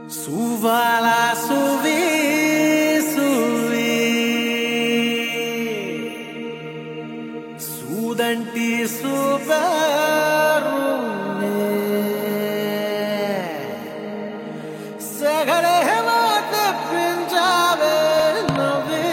Suva la suvi, suvi. Sudanti superune. Sagare hemate pinjave navi.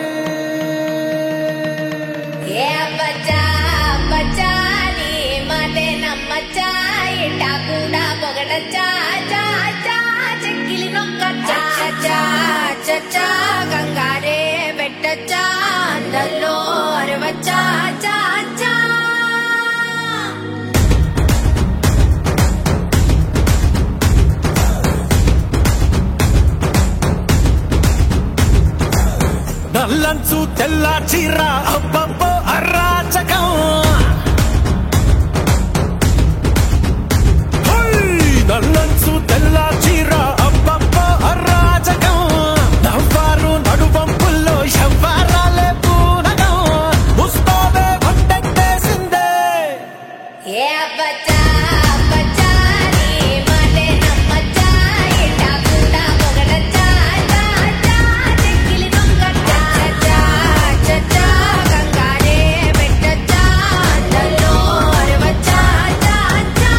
ఏ బచ్చా బచ్చా నీ మాటే నమ్మచ్చా ఇట్టా కూడా పొగడచ్చా చా చా చెక్కిలి నొక్కచ్చా చా చచ్చా గంగారే పెట్టచ్చా అందల్లో అరవచ్చా చా చా నల్లంచు తెల్ల చీర అబ్బబ్బో అరాచకం హై! నల్లంచు తెల్ల చీర అబ్బబ్బో అరాచకం నవ్వారు నడువంపుల్లో ఎవ్వారాలే పూనగం ముస్తాబే వంటెట్టేసిందే ఏ బచ్చా బచ్చా నీ మాటే నమ్మచ్చా ఇట్టా కూడా పొగడచ్చా చా చా చెక్కిలి నొక్కచ్చా చా చచ్చా గంగారే పెట్టచ్చా అందల్లో అరవచ్చా చా చా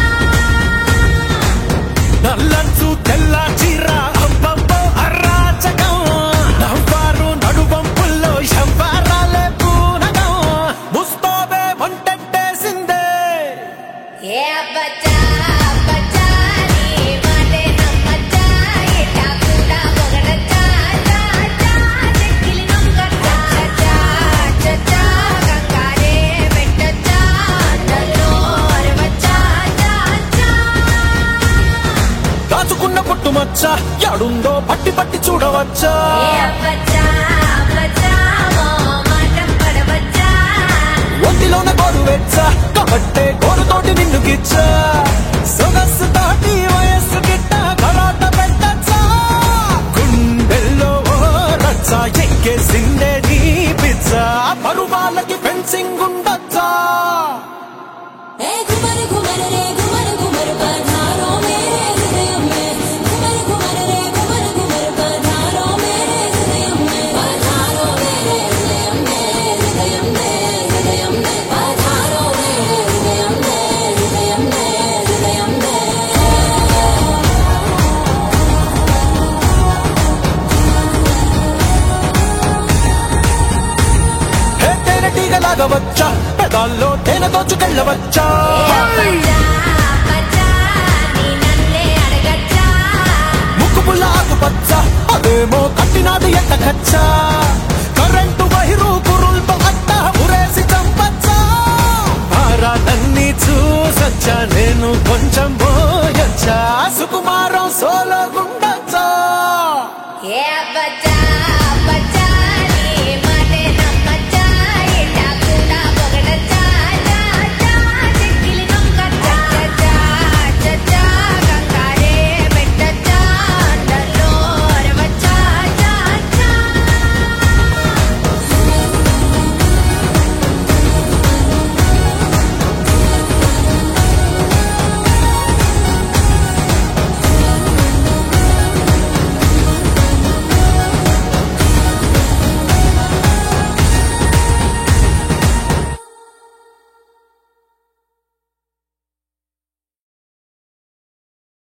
నల్లంచు తెల్ల చీర అబ్బబ్బో అరాచకం నవ్వారు నడువంపుల్లో ఎవ్వారాలే పూనగం ముస్తాబే వంటెట్టేసిందే ఏ బచ్చా బచ్చా నీ మాటే నమ్మచ్చా ఇట్టా కూడా పొగడచ్చా చా చా చెక్కిలి నొక్కచ్చా చా చచ్చా గంగారే పెట్టచ్చా అందల్లో అరవచ్చా చా చా దాచుకున్న పుట్టుమచ్చ యాడుందో పట్టి పట్టి చూడవచ్చా ఏ బచ్చా బచ్చా మో మాటం పడవచ్చా ఒంటిలోన గోరు వెచ్చ కాబట్టే గోరుతోటి నిన్ను గిచ్చ సొగసు తోటి వయస్సు గిట్ట కరాట పెట్టచ్చా గుండెల్లో ఓ రచ్చ ఎక్కేసిందే నీ పిచ్చ పరువాలకి ఫెన్సింగ్ ఉండొచ్చా ए घुमर घुमर रे घुमर घुमर पधारो मेरे हृदय में घुमर घुमर रे घुमर घुमर पधारो मेरे हृदय में पधारो मेरे हृदय में हृदय में हृदय में पधारो मेरे हृदय में हृदय में हृदय में హే తేనెటీగలాగా వచ్చా పెదాల్లో తేనె దోచుకెళ్ళవచ్చా బచ్చా బచ్చా నీ నన్నే అడగచ్చా ముక్కు పుల్ల ఆకుపచ్చ అదేమో కట్టినాడు ఎట్టకచ్చా కరెంటు వైరు కురుల్తో అట్ట ఉరేసి చంపచ్చా భారాలన్నీ చూసొచ్చా నేను కొంచెం పోయొచ్చా సుకుమారం సోలో గుండా